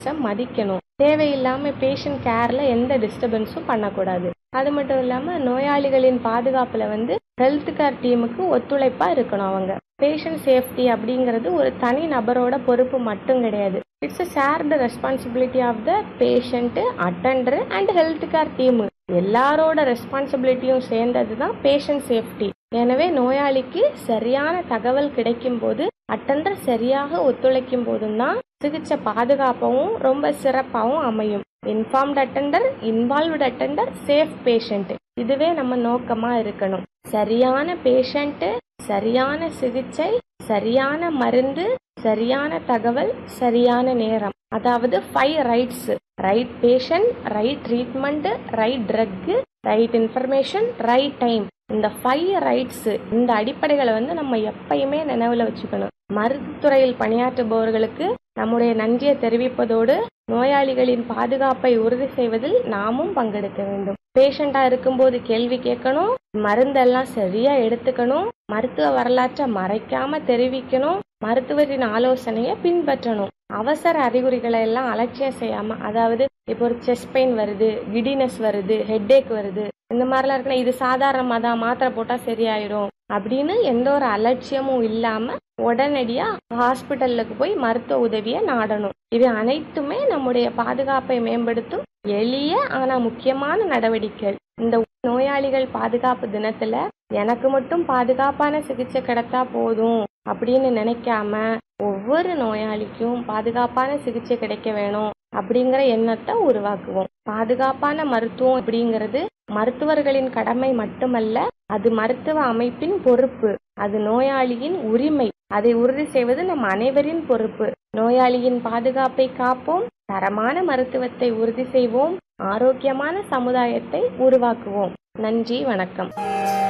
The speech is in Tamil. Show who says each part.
Speaker 1: மதிக்கணும் தேவையில்லாம பேஷண்ட் கேர்ல எந்த டிஸ்டர்பன்ஸும் பண்ணக்கூடாது அது மட்டும் இல்லாம நோயாளிகளின் பாதுகாப்புல வந்து ஹெல்த் கேர் டீமுக்கு ஒத்துழைப்பா இருக்கணும் அவங்க பேஷண்ட் சேஃப்டி அப்படிங்கிறது ஒரு தனி நபரோட பொறுப்பு மட்டும் கிடையாது it's a shared responsibility of the patient attender and health care team எல்லாரோட ரெஸ்பான்சிபிலிட்டியும் சேர்ந்தது தான் பேஷண்ட் சேஃப்டி எனவே நோயாளிக்கு சரியான தகவல் கிடைக்கும் போது அட்டண்டர் சரியாக ஒத்துழைக்கும் போதும் தான் சிகிச்சை பாதுகாப்பாகவும் ரொம்ப சிறப்பாகவும் அமையும் informed attender involved attender safe patient இதுவே நம்ம நோக்கமா இருக்கணும் சரியான பேஷண்ட் சரியான சிகிச்சை சரியான மருந்து சரியான தகவல் சரியான நேரம் அதாவது five rights right patient right treatment right drug right information right time இந்த ஃபைவ் ரைட்ஸ் இந்த அடிப்படைகளை வந்து நம்ம எப்பயுமே நினைவுல வச்சுக்கணும் மருத்துவத்துறையில் பணியாற்றுபவர்களுக்கு நம்முடைய நன்றியை தெரிவிப்பதோடு நோயாளிகளின் பாதுகாப்பை உறுதி செய்வதில் நாமும் பங்கெடுக்க வேண்டும் பேஷண்டா இருக்கும்போது கேள்வி கேட்கணும் மருந்தெல்லாம் சரியா எடுத்துக்கணும் மருத்துவ வரலாற்றை மறைக்காம தெரிவிக்கணும் மருத்துவரின் ஆலோசனையை பின்பற்றணும் அவசர அறிகுறிகளை எல்லாம் அலட்சியம் செய்யாம அதாவது இப்போ ஒரு செஸ்ட் பெயின் வருது கிடினஸ் வருது ஹெட்டேக் வருது இந்த மாதிரிலாம் இருக்குன்னா இது சாதாரணமா தான் மாத்திரை போட்டா சரியாயிடும் அப்படின்னு எந்த ஒரு அலட்சியமும் இல்லாம உடனடியா ஹாஸ்பிட்டலுக்கு போய் மருத்துவ உதவியை நாடணும் இது அனைத்துமே நம்முடைய பாதுகாப்பை மேம்படுத்தும் எளிய ஆனா முக்கியமான நடவடிக்கைகள் இந்த நோயாளிகள் பாதுகாப்பு தினத்துல எனக்கு மட்டும் பாதுகாப்பான சிகிச்சை கிடைத்தா போதும் அப்படின்னு நினைக்காம ஒவ்வொரு நோயாளிக்கும் பாதுகாப்பான சிகிச்சை கிடைக்க வேணும் அப்படிங்கிற எண்ணத்தை உருவாக்குவோம் பாதுகாப்பான மருத்துவம் அப்படிங்கிறது மருத்துவர்களின் கடமை மட்டுமல்ல அது மருத்துவ அமைப்பின் பொறுப்பு அது நோயாளியின் உரிமை அதை உறுதி செய்வது நம் அனைவரின் பொறுப்பு நோயாளியின் பாதுகாப்பை காப்போம் தரமான மருத்துவத்தை உறுதி செய்வோம் ஆரோக்கியமான சமுதாயத்தை உருவாக்குவோம் நன்றி வணக்கம்